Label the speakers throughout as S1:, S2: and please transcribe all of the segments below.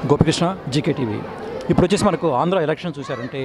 S1: Gopikrishna GK TV ఇప్పుడు వచ్చేసి మనకు ఆంధ్ర ఎలక్షన్ చూశారంటే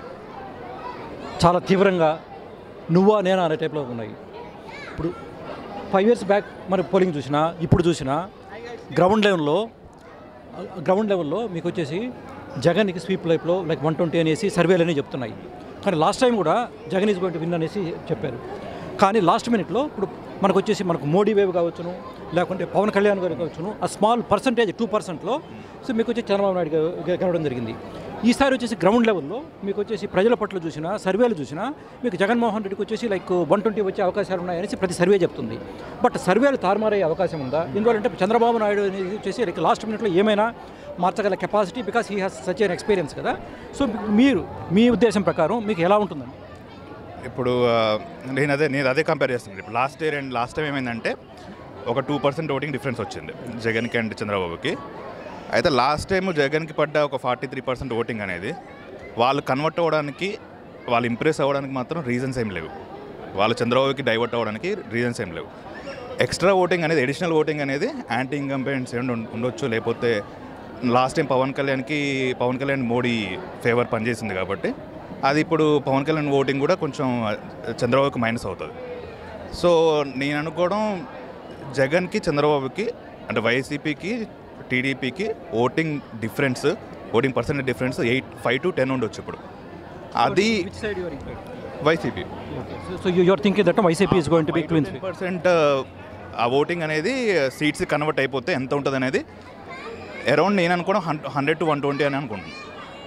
S1: చాలా తీవ్రంగా నువ్వా నేనా అనే టైప్లో ఉన్నాయి ఇప్పుడు ఫైవ్ ఇయర్స్ బ్యాక్ మరి పోలింగ్ చూసినా ఇప్పుడు చూసినా గ్రౌండ్ లెవెల్లో గ్రౌండ్ లెవెల్లో మీకు వచ్చేసి జగన్కి స్వీప్ లైఫ్లో లైక్ వన్ ట్వంటీ అనేసి సర్వేలు అనేవి చెప్తున్నాయి కానీ లాస్ట్ టైం కూడా Jagan is going to win అనేసి చెప్పారు కానీ లాస్ట్ మినిట్లో ఇప్పుడు మనకు వచ్చేసి మనకు మోడీ వేవ్ కావచ్చును లేకుంటే పవన్ కళ్యాణ్ గారు కావచ్చును ఆ స్మాల్ పర్సంటేజ్ టూ పర్సెంట్లో సో మీకు వచ్చి చంద్రబాబు నాయుడు గారు గెలవడం జరిగింది ఈసారి వచ్చేసి గ్రౌండ్ లెవెల్లో మీకు వచ్చేసి ప్రజల పట్ల చూసినా సర్వేలు చూసినా మీకు జగన్మోహన్ రెడ్డికి వచ్చేసి లైక్ వన్ ట్వంటీ వచ్చే అవకాశాలు ఉన్నాయనేసి ప్రతి సర్వే చెప్తుంది బట్ సర్వేలు తారుమారయ్యే అవకాశం ఉందా ఎందుకంటే చంద్రబాబు నాయుడు అనేది వచ్చేసి లైక్ లాస్ట్ మినిట్లో ఏమైనా మార్చగల capacity because he has such an experience కదా సో మీరు మీ ఉద్దేశం ప్రకారం మీకు ఎలా ఉంటుందండి
S2: ఇప్పుడు ఆ, నేను అదే నేను అదే కంపేర్ చేస్తున్నాను ఇప్పుడు last year and last time ఏమైందంటే ఒక టూ పర్సెంట్ ఓటింగ్ డిఫరెన్స్ వచ్చింది జగన్కి అండ్ చంద్రబాబుకి అయితే లాస్ట్ టైం జగన్కి పడ్డ ఒక ఫార్టీ త్రీ పర్సెంట్ ఓటింగ్ అనేది వాళ్ళు కన్వర్ట్ అవ్వడానికి వాళ్ళు ఇంప్రెస్ అవ్వడానికి మాత్రం రీజన్స్ ఏం లేవు వాళ్ళు చంద్రబాబుకి డైవర్ట్ అవ్వడానికి రీజన్స్ ఏం లేవు ఎక్స్ట్రా ఓటింగ్ అనేది ఎడిషనల్ ఓటింగ్ అనేది యాంటీ ఇన్కంపెంట్స్ ఉండొచ్చు లేకపోతే లాస్ట్ టైం పవన్ కళ్యాణ్కి పవన్ కళ్యాణ్ మోడీ ఫేవర్ పనిచేసింది కాబట్టి అది ఇప్పుడు పవన్ కళ్యాణ్ ఓటింగ్ కూడా కొంచెం చంద్రబాబుకి మైనస్ అవుతుంది సో నేను అనుకోవడం జగన్కి చంద్రబాబుకి అంటే వైసీపీకి టీడీపీకి voting difference voting percentage difference eight five to ten ఉండొచ్చు ఇప్పుడు అది YCP
S1: so you are thinking that YCP is going to be clean
S2: percent ఆ ఓటింగ్ అనేది సీట్స్ కన్వర్ట్ అయిపోతే ఎంత ఉంటుంది అనేది అరౌండ్ నేను అనుకోవడం హండ్రెడ్ టు వన్ ట్వంటీ అని అనుకుంటున్నాను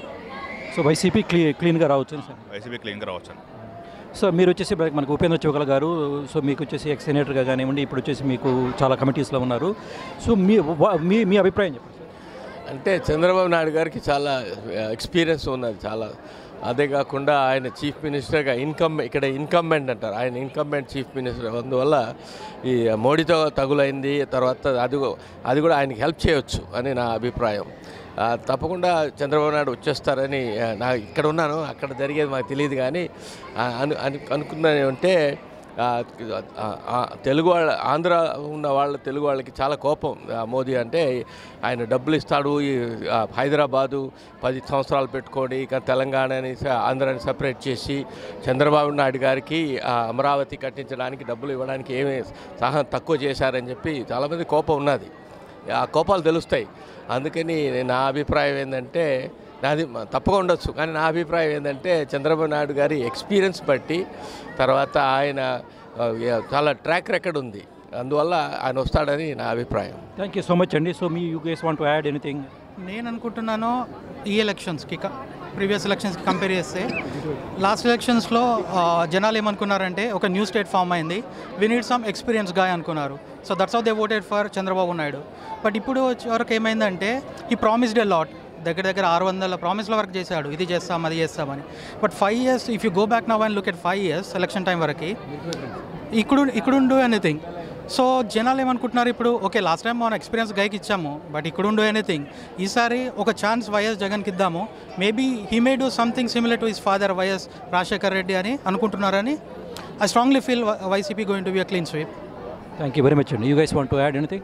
S1: సో వైసీపీ క్లీ క్లీన్గా రావచ్చు సార్
S2: వైసీపీ క్లీన్గా రావచ్చు అని
S1: సో మీరు వచ్చేసి మనకి- మనకు ఉపేంద్ర చౌకల గారు సో మీకు వచ్చేసి ఎక్స్ సెనేటర్గా కానివ్వండి ఇప్పుడు వచ్చేసి మీకు చాలా కమిటీస్లో ఉన్నారు సో మీ వా- మీ మీ అభిప్రాయం చెప్పండి సార్
S3: అంటే చంద్రబాబు నాయుడు గారికి చాలా ఎక్స్పీరియన్స్ ఉన్నది చాలా అదే కాకుండా ఆయన చీఫ్ మినిస్టర్గా ఇన్కమ్ ఇక్కడ ఇన్కంబెంట్ అంటారు ఆయన ఇన్కంబెంట్ చీఫ్ మినిస్టర్ అందువల్ల ఈ మోడీతో తగులైంది తర్వాత అది కూ- అది కూడా ఆయనకి హెల్ప్ చేయొచ్చు అని నా అభిప్రాయం ఆ, తప్పకుండా చంద్రబాబు నాయుడు వచ్చేస్తారని ఆ, నా ఇక్కడ ఉన్నాను అక్కడ జరిగేది మాకు తెలియదు కానీ ఆ, అను అను- అనుకున్నది అంటే ఆ, ఆ, ఆ, తెలుగు వాళ్ళ ఆంధ్ర ఉన్న వాళ్ళ తెలుగు వాళ్ళకి చాలా కోపం ఆ, మోదీ అంటే ఆయన డబ్బులు ఇస్తాడు ఈ ఆ, హైదరాబాదు పది సంవత్సరాలు పెట్టుకొని ఇక తెలంగాణని స- ఆంధ్రాని సపరేట్ చేసి చంద్రబాబు నాయుడు గారికి ఆ, అమరావతి కట్టించడానికి డబ్బులు ఇవ్వడానికి ఏమి సహా తక్కువ చేశారని చెప్పి చాలామంది కోపం ఉన్నది ఆ కోపాలు తెలుస్తాయి అందుకని నా అభిప్రాయం ఏంటంటే నాది మ- తప్పగా ఉండొచ్చు కానీ నా అభిప్రాయం ఏంటంటే చంద్రబాబు నాయుడు గారి ఎక్స్పీరియన్స్ బట్టి తర్వాత ఆయన ఆ, యా- చాలా ట్రాక్ రికార్డ్ ఉంది అందువల్ల ఆయన వస్తాడని నా అభిప్రాయం
S1: థ్యాంక్ యూ సో మచ్ అండి సో మీ you guys want to add anything
S4: నేను అనుకుంటున్నాను ఈ ఎలక్షన్స్కి ప్రీవియస్ ఎలక్షన్స్కి కంపేర్ చేస్తే లాస్ట్ ఎలక్షన్స్లో జనాలు ఏమనుకున్నారంటే ఒక న్యూ స్టేట్ ఫామ్ అయింది we need some experience guy అనుకున్నారు so that's of they voted for Chandrababu Naidu but ఇప్పుడు వచ్చే వరకు ఏమైందంటే ఈ ప్రామిస్డ్ ఎ లాట్ దగ్గర దగ్గర ఆరు వందల ప్రామిస్ల వరకు చేశాడు ఇది చేస్తాం అది చేస్తామని but five years if you go back now and look at five years election time వరకు ఇక్కడ ఇక్కడ డూ ఎనీథింగ్ సో జనాలు ఏమనుకుంటున్నారు ఇప్పుడు ఓకే లాస్ట్ టైం మనం ఎక్స్పీరియన్స్ గైకి ఇచ్చాము బట్ ఇక్కడ ఉండు ఎనీథింగ్ ఈసారి ఒక ఛాన్స్ వైఎస్ జగన్కి ఇద్దాము maybe he may do something similar to his father YS Rajasekhar Reddy అని అనుకుంటున్నారని I strongly feel YCP going to be a clean sweep
S1: thank you very much అండి you guys want to add anything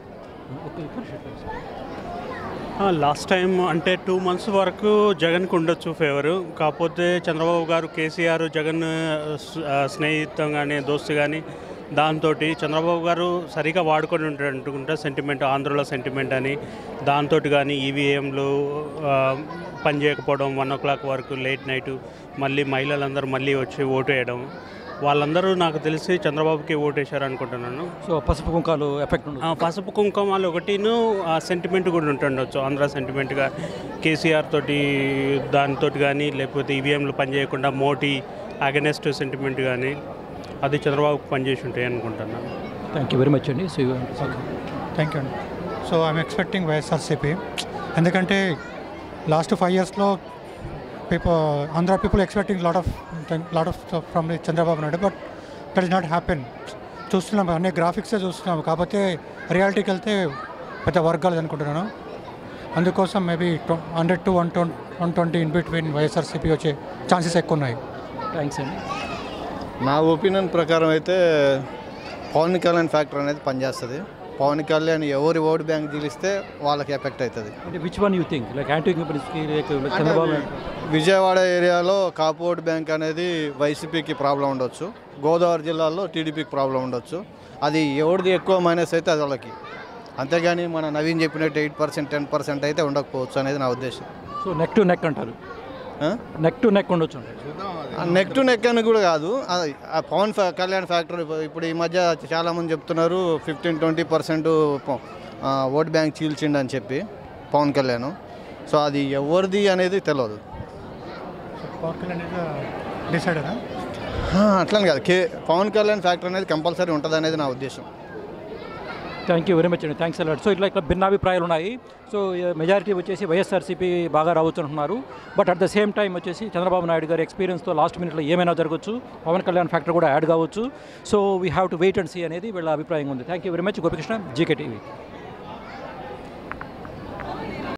S5: last time అంటే two months వరకు జగన్కి ఉండొచ్చు favour కాకపోతే చంద్రబాబు గారు కేసీఆర్ జగన్ ఆ, స్నేహితం కానీ దోస్తు కానీ దాంతో చంద్రబాబు గారు సరిగా వాడుకొని ఉంటారు అనుకుంటా సెంటిమెంట్ ఆంధ్రలో సెంటిమెంట్ అని దాంతో కానీ ఈవీఎంలు పని చేయకపోవడం వన్ ఓ క్లాక్ వరకు లేట్ నైట్ మళ్ళీ మహిళలందరూ మళ్ళీ వచ్చి ఓటు వేయడం వాళ్ళందరూ నాకు తెలిసి చంద్రబాబుకి ఓటేశారు అనుకుంటున్నాను
S1: సో పసుపు కుంకాలు ఎఫెక్ట్ ఉండదు
S5: ఆ, పసుపు కుంకుమాలు ఒకటిను ఆ సెంటిమెంట్ కూడా ఉంటుండొచ్చు ఆంధ్ర సెంటిమెంట్గా కేసీఆర్ తోటి దానితో కానీ లేకపోతే ఈవీఎంలు పనిచేయకుండా మోటీ అగనెస్ట్ సెంటిమెంట్ కానీ అది చంద్రబాబుకు పనిచేసి ఉంటాయి అనుకుంటున్నాను
S1: థ్యాంక్ యూ వెరీ మచ్ అండి సో
S6: థ్యాంక్ యూ అండి సో ఐఎమ్ ఎక్స్పెక్టింగ్ వైఎస్ఆర్సీపీ ఎందుకంటే లాస్ట్ ఫైవ్ ఇయర్స్లో people Andhra people expecting lot of lot of from Chandrababu Naidu but that is not happen చూస్తున్నాం అన్ని గ్రాఫిక్సే చూస్తున్నాం కాకపోతే రియాలిటీకి వెళ్తే పెద్ద వర్గాలు అనుకుంటున్నాను అందుకోసం maybe hundred to one twenty one twenty in between YSRCP వచ్చే ఛాన్సెస్ ఎక్కువ ఉన్నాయి
S1: థ్యాంక్స్ అండి
S7: నా ఒపీనియన్ ప్రకారం అయితే పవన్ కళ్యాణ్ ఫ్యాక్టర్ అనేది పనిచేస్తుంది పవన్ కళ్యాణ్ ఎవరి ఓటు బ్యాంక్ గెలిస్తే వాళ్ళకి ఎఫెక్ట్ అవుతుంది
S1: అంటే which one you think like anti ఇంకంపెనీస్కి లైక్ చంద్రబాబు నాయుడు
S7: విజయవాడ ఏరియాలో కాపు ఓటు బ్యాంక్ అనేది వైసీపీకి ప్రాబ్లం ఉండొచ్చు గోదావరి జిల్లాలో టీడీపీకి ప్రాబ్లం ఉండొచ్చు అది ఎవరిది ఎక్కువ మైనస్ అయితే అది వాళ్ళకి అంతేగాని మన నవీన్ చెప్పినట్టు ఎయిట్ పర్సెంట్ టెన్ పర్సెంట్ అయితే ఉండకపోవచ్చు అనేది నా ఉద్దేశం
S1: సో నెక్ టు నెక్ అంటారు నెక్ టు నెక్ ఉండొచ్చు అంటారు
S7: నెక్ టు నెక్ అని కూడా కాదు అది ఆ పవన్ ఫ్యా- కళ్యాణ్ ఫ్యాక్టరీ ఇప్పుడు ఈ మధ్య చాలామంది చెప్తున్నారు fifteen twenty percent vote bank చీల్చిండు అని చెప్పి పవన్ కళ్యాణ్ సో అది ఎవరిది అనేది తెలియదు
S6: పవన్ కళ్యాణ్ డిసైడరా
S7: ఆ, అట్లని కాదు కే పవన్ కళ్యాణ్ ఫ్యాక్టరీ అనేది కంపల్సరీ ఉంటుంది అనేది నా ఉద్దేశం
S1: థ్యాంక్ యూ వెరీ మచ్ అండి థ్యాంక్స్ అలాట్ సో ఇట్లా ఇట్లా భిన్నాభిప్రాయాలు ఉన్నాయి సో మెజారిటీ వచ్చేసి వైఎస్ఆర్సీపీ బాగా రావచ్చు అంటున్నారు but at the same time వచ్చేసి చంద్రబాబు నాయుడు గారి ఎక్స్పీరియన్స్తో లాస్ట్ మినిట్లో ఏమైనా జరగచ్చు పవన్ కళ్యాణ్ ఫ్యాక్టర్ కూడా యాడ్ కావచ్చు so we have to wait and see అనేది వీళ్ళ అభిప్రాయం ఉంది thank you very much Gopikrishna GK TV